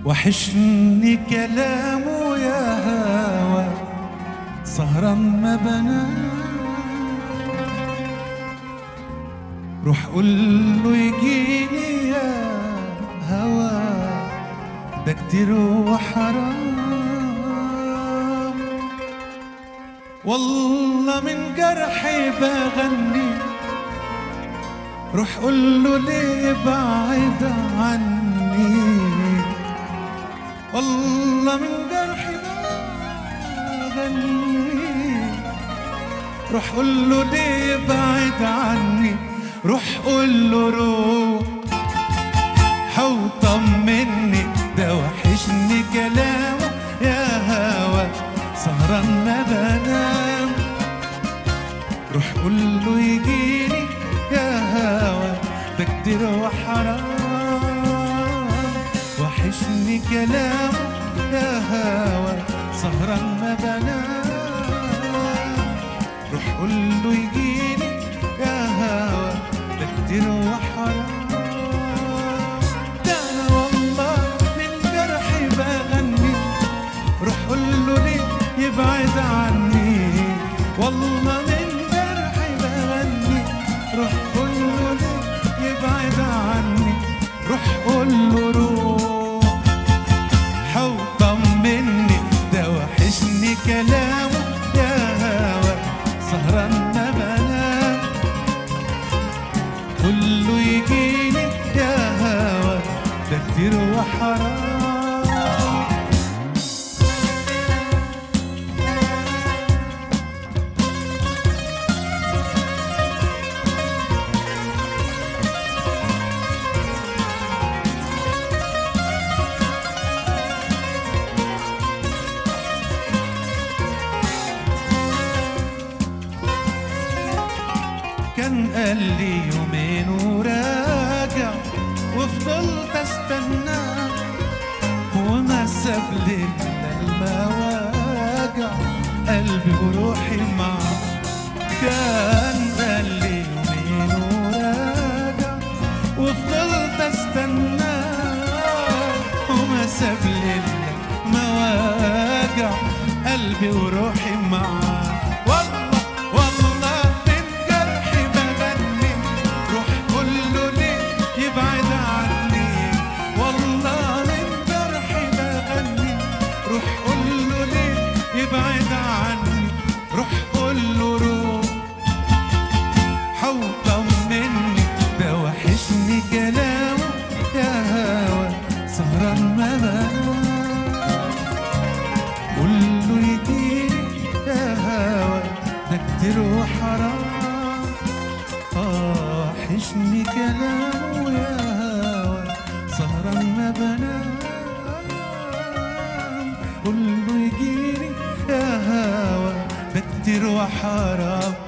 وحشني كلامه يا هوى سهران ما بنام روح قول له يجيني يا هوى ده كتير وحرام والله من جرحي بغني روح قول له ليه بعيد عني والله من جرحي بغني روح قول له ليه بعيد عني روح قول له روح حوطمني ده وحشني كلامه يا هوا سهران ما بنام روح قول له يجيني يا هوا ده كتير وحرام وحشني كلامه يا هوا سهران ما بنام روح قول له يجيني يا هوا ده كتير وحرام ده انا والله من جرحي بغني روح قول له ليه يبعد عني والله من جرحي بغني روح قول له ليه يبعد عني روح قول له روح حوطمني ده وحشني كلامه يا هوا سهران ما بنام قول له يجيني يا هوا ده كتير وحرام كان قال لي يومين وراجع وفضلت استناه وما ساب لي الا المواجع قلبي وروحي معاه كان قال لي يومين وراجع وفضلت استناه وما ساب لي الا مواجع قلبي وروحي معاه والله والله من جرحي بغني روح قول له ليه يبعد عني والله من جرحي بغني روح قول له ليه يبعد عني روح قول له روح حوطمني ده وحشني كلامه يا هوا سهران ما بنام قول له يجيني يا هوا ده كتير وحرام آه وحشني كلامه يا هوا سهران ما بنام قول له يجيني يا هوا ده كتير وحرام